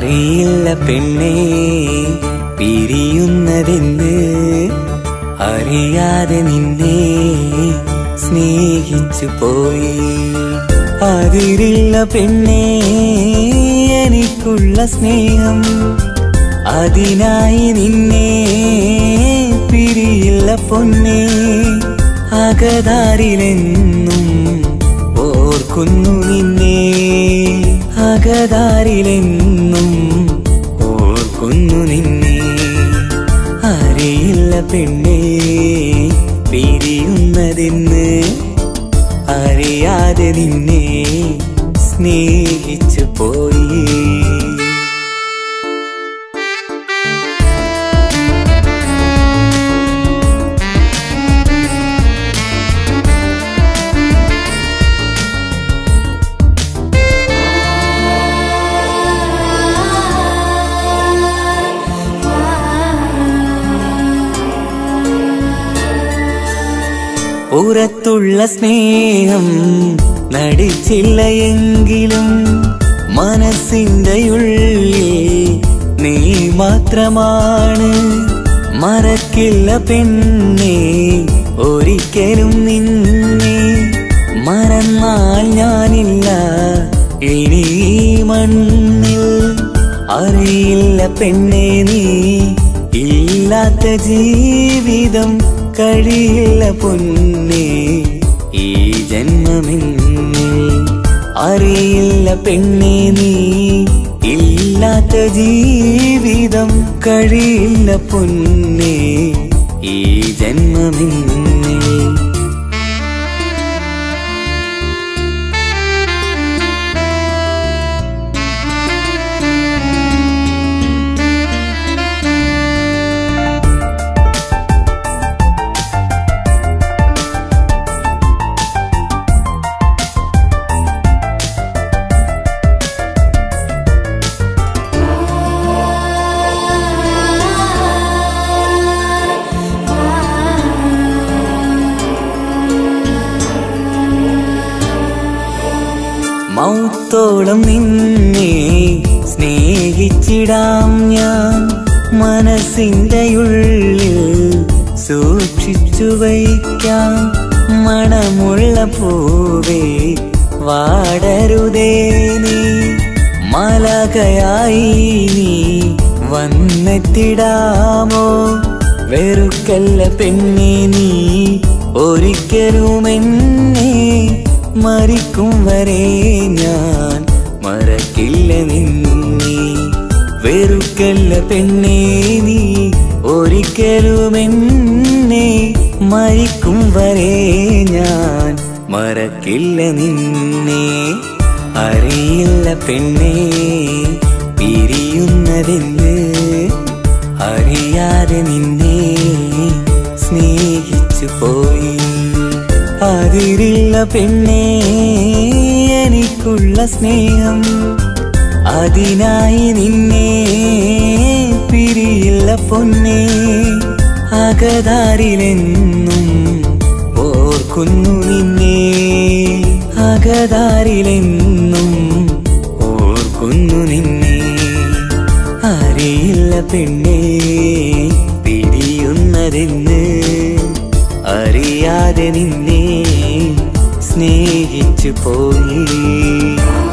അറിയില്ല പെണ്ണേ പിരിയുന്നതെന്ന് അറിയാതെ നിന്നെ സ്നേഹിച്ചു പോയി അതിരില്ല പെണ്ണേ എനിക്കുള്ള സ്നേഹം അതിനായി നിന്നെ പിരിയില്ല പൊന്നേ അകതാരിലെന്നും ഓർക്കുന്നു നിന്നെ അകതാരിലെന്നും ഓർക്കുന്നു നിന്നെ അറിയില്ല പെണ്ണേ പിരിയുന്നതെന്ന് അറിയാതെ നിന്നെ സ്നേഹിച്ചു പോയി പുറത്തുള്ള സ്നേഹം നടിച്ചില്ല എങ്കിലും മനസ്സിന്റെ ഉള്ളിൽ നീ മാത്രമാണ് മറക്കില്ല പെണ്ണേ ഒരിക്കലും നിന്നെ മറന്നാൽ ഞാനില്ല ഇനി ഈ മണ്ണിൽ അറിയില്ല പെണ്ണേ നീ ഇല്ലാത്ത ജീവിതം കഴിയില്ല പൊന്നേ ഈ ജന്മമെന്നേ അറിയില്ല പെണ്ണേ നീ ഇല്ലാത്ത ജീവിതം കഴിയില്ല പൊന്നേ ഈ ജന്മമെന്നേ മൗത്തോളം നിന്നെ സ്നേഹിച്ചിടാം ഞാൻ മനസ്സിന്റെ ഉള്ളിൽ സൂക്ഷിച്ചു വയ്ക്കാം മണമുള്ള പൂവേ വാടരുതേ നീ മലകയായി നീ വന്നെത്തിടാമോ വെറുക്കല്ല പെണ്ണെ നീ ഒരിക്കലും എന്നെ മരിക്കും വരെ ഞാൻ മറക്കില്ല നിന്നെ വെറുക്കല്ല പെണ്ണെ നീ ഒരിക്കലും എന്നെ മരിക്കും വരെ ഞാൻ മറക്കില്ല നിന്നെ അറിയില്ല പെണ്ണെ പിരിയുന്നതെന്ന് അറിയാതെ നിന്നെ സ്നേഹിച്ചു പോയി അതിരില്ല പെണ്ണേ എനിക്കുള്ള സ്നേഹം അതിനായി നിന്നെ പിരിയില്ല പൊന്നേ അകതാരിലെന്നും ഓർക്കുന്നു നിന്നെ അകതാരിലെന്നും ഓർക്കുന്നു നിന്നെ അറിയില്ല പെണ്ണേ പിരിയുന്നതെന്ന് അറിയാതെ നിന്നെ സ്നേഹിച്ചു പോയി